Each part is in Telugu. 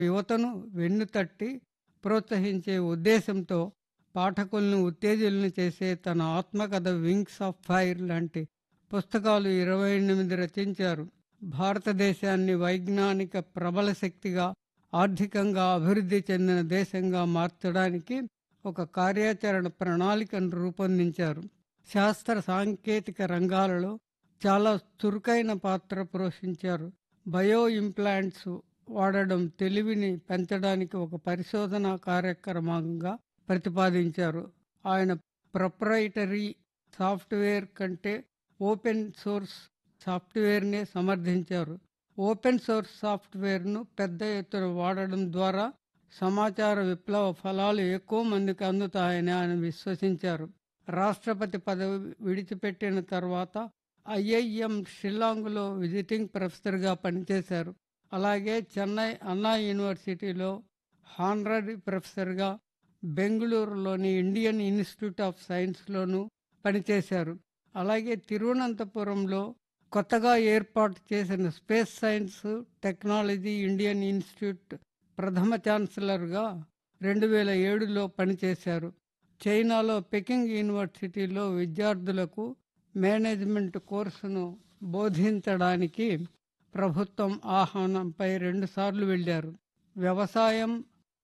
యువతను వెన్నుతట్టి ప్రోత్సహించే ఉద్దేశంతో పాఠకులను ఉత్తేజులను చేసే తన ఆత్మకథ వింగ్స్ ఆఫ్ ఫైర్ లాంటి పుస్తకాలు ఇరవై ఎనిమిది రచించారు భారతదేశాన్ని వైజ్ఞానిక ప్రబల శక్తిగా ఆర్థికంగా అభివృద్ధి చెందిన దేశంగా మార్చడానికి ఒక కార్యాచరణ ప్రణాళికను రూపొందించారు శాస్త్ర సాంకేతిక రంగాలలో చాలా చురుకైన పాత్ర పోషించారు బయో ఇంప్లాంట్స్ వాడడం తెలివిని పెంచడానికి ఒక పరిశోధనా కార్యక్రమంగా ప్రతిపాదించారు ఆయన ప్రొప్రైటరీ సాఫ్ట్వేర్ కంటే ఓపెన్ సోర్స్ సాఫ్ట్వేర్నే సమర్థించారు ఓపెన్ సోర్స్ సాఫ్ట్వేర్ను పెద్ద ఎత్తున వాడడం ద్వారా సమాచార విప్లవ ఫలాలు ఎక్కువ మందికి అందుతాయని ఆయన విశ్వసించారు రాష్ట్రపతి పదవి విడిచిపెట్టిన తర్వాత ఐఐఎం షిల్లాంగ్లో విజిటింగ్ ప్రొఫెసర్గా పనిచేశారు అలాగే చెన్నై అన్నా యూనివర్సిటీలో హానరీ ప్రొఫెసర్గా బెంగళూరులోని ఇండియన్ ఇన్స్టిట్యూట్ ఆఫ్ సైన్స్లోనూ పనిచేశారు అలాగే తిరువనంతపురంలో కొత్తగా ఏర్పాటు చేసిన space science technology Indian institute ప్రథమ ఛాన్సలర్గా రెండు వేల ఏడులో పనిచేశారు చైనాలో పెకింగ్ యూనివర్సిటీలో విద్యార్థులకు మేనేజ్మెంట్ కోర్సును బోధించడానికి ప్రభుత్వం ఆహ్వానంపై రెండుసార్లు వెళ్ళారు వ్యవసాయం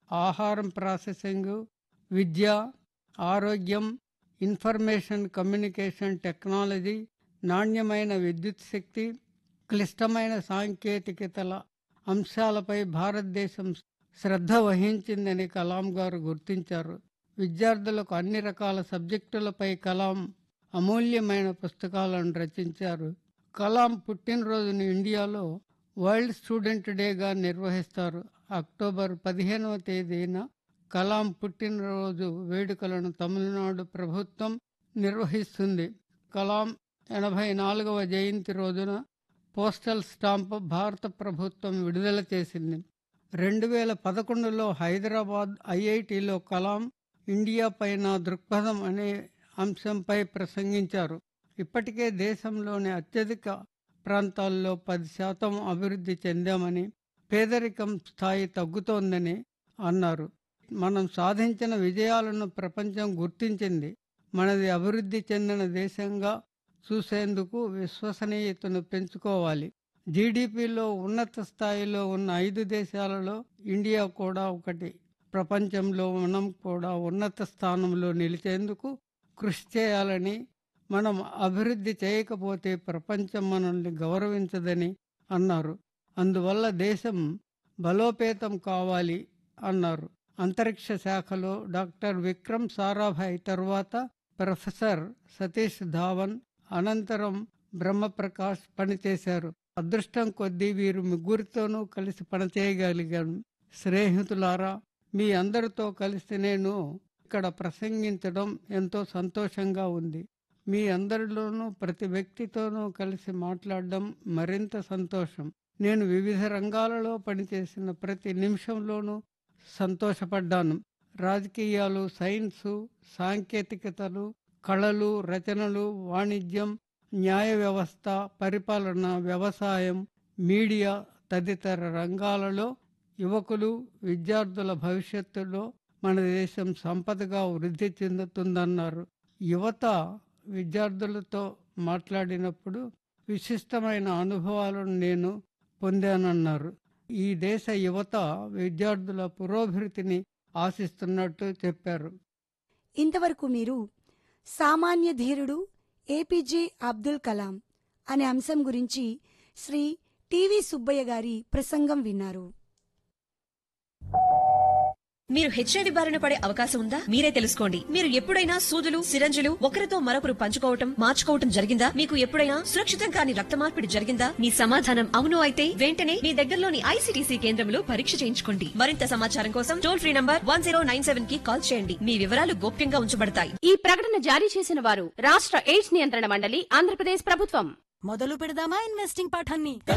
ఆహారం ప్రాసెసింగ్ విద్య ఆరోగ్యం ఇన్ఫర్మేషన్ కమ్యూనికేషన్ టెక్నాలజీ నాణ్యమైన విద్యుత్ శక్తి క్లిష్టమైన సాంకేతికతల అంశాలపై భారతదేశం శ్రద్ధ వహించిందని కలాం గారు గుర్తించారు విద్యార్థులకు అన్ని రకాల సబ్జెక్టులపై కలాం అమూల్యమైన పుస్తకాలను రచించారు కలాం పుట్టినరోజును ఇండియాలో వరల్డ్ స్టూడెంట్ డేగా నిర్వహిస్తారు అక్టోబర్ పదిహేనవ తేదీన కలాం పుట్టినరోజు వేడుకలను తమిళనాడు ప్రభుత్వం నిర్వహిస్తుంది కలాం ఎనభై నాలుగవ జయంతి రోజున పోస్టల్ స్టాంప్ భారత ప్రభుత్వం విడుదల చేసింది రెండు వేల పదకొండులో హైదరాబాద్ ఐఐటిలో కలాం ఇండియా పైన దృక్పథం అనే అంశంపై ప్రసంగించారు ఇప్పటికే దేశంలోని అత్యధిక ప్రాంతాల్లో పది శాతం అభివృద్ధి చెందామని పేదరికం స్థాయి తగ్గుతోందని అన్నారు మనం సాధించిన విజయాలను ప్రపంచం గుర్తించింది మనది అభివృద్ధి చెందిన దేశంగా చూసేందుకు విశ్వసనీయతను పెంచుకోవాలి జీడిపిలో ఉన్నత స్థాయిలో ఉన్న ఐదు దేశాలలో ఇండియా కూడా ఒకటి ప్రపంచంలో మనం కూడా ఉన్నత స్థానంలో నిలిచేందుకు కృషి చేయాలని మనం అభివృద్ధి చేయకపోతే ప్రపంచం మనల్ని గౌరవించదని అన్నారు అందువల్ల దేశం బలోపేతం కావాలి అన్నారు అంతరిక్ష శాఖలో డాక్టర్ విక్రమ్ సారాభాయ్ తరువాత ప్రొఫెసర్ సతీష్ ధావన్ అనంతరం బ్రహ్మప్రకాష్ పనిచేశారు అదృష్టం కొద్దీ వీరు ముగ్గురితోనూ కలిసి పనిచేయగలిగాను స్నేహితులారా మీ అందరితో కలిసి నేను ఇక్కడ ప్రసంగించడం ఎంతో సంతోషంగా ఉంది మీ అందరిలోనూ ప్రతి వ్యక్తితోనూ కలిసి మాట్లాడడం మరింత సంతోషం నేను వివిధ రంగాలలో పనిచేసిన ప్రతి నిమిషంలోనూ సంతోషపడ్డాను రాజకీయాలు సైన్సు సాంకేతికతలు కళలు రచనలు వాణిజ్యం న్యాయ వ్యవస్థ పరిపాలన వ్యవసాయం మీడియా తదితర రంగాలలో యువకులు విద్యార్థుల భవిష్యత్తులో మన దేశం సంపదగా వృద్ధి చెందుతుందన్నారు యువత విద్యార్థులతో మాట్లాడినప్పుడు విశిష్టమైన అనుభవాలను నేను పొందానన్నారు ఈ దేశ యువత విద్యార్థుల పురోభివృద్ధిని ఆశిస్తున్నట్టు చెప్పారు ఇంతవరకు మీరు సామాన్య ధీరుడు ఏపీజే అబ్దుల్ కలాం అనే అంశం గురించి శ్రీ టివి సుబ్బయ్య గారి ప్రసంగం విన్నారు మీరు హెచ్ఐవి బారిన పడే అవకాశం ఉందా మీరే తెలుసుకోండి మీరు ఎప్పుడైనా సూదులు సిరంజులు ఒకరితో మరొకరు పంచుకోవటం మార్చుకోవటం జరిగిందా మీకు ఎప్పుడైనా సురక్షితం కాని రక్త మార్పిడి జరిగిందా మీ సమాధానం అవును అయితే వెంటనే మీ దగ్గరలోని ఐసీటీసీ కేంద్రంలో పరీక్ష చేయించుకోండి మరింత సమాచారం కోసం టోల్ ఫ్రీ నంబర్ వన్ కి కాల్ చేయండి మీ వివరాలు గోప్యంగా ఉంచబడతాయి ఈ ప్రకటన జారీ చేసిన వారు రాష్ట్ర ఎయిడ్స్ నియంత్రణ మండలి ఆంధ్రప్రదేశ్ ప్రభుత్వం మొదలు పెడదామా ఇన్వెస్టింగ్ పాఠాన్ని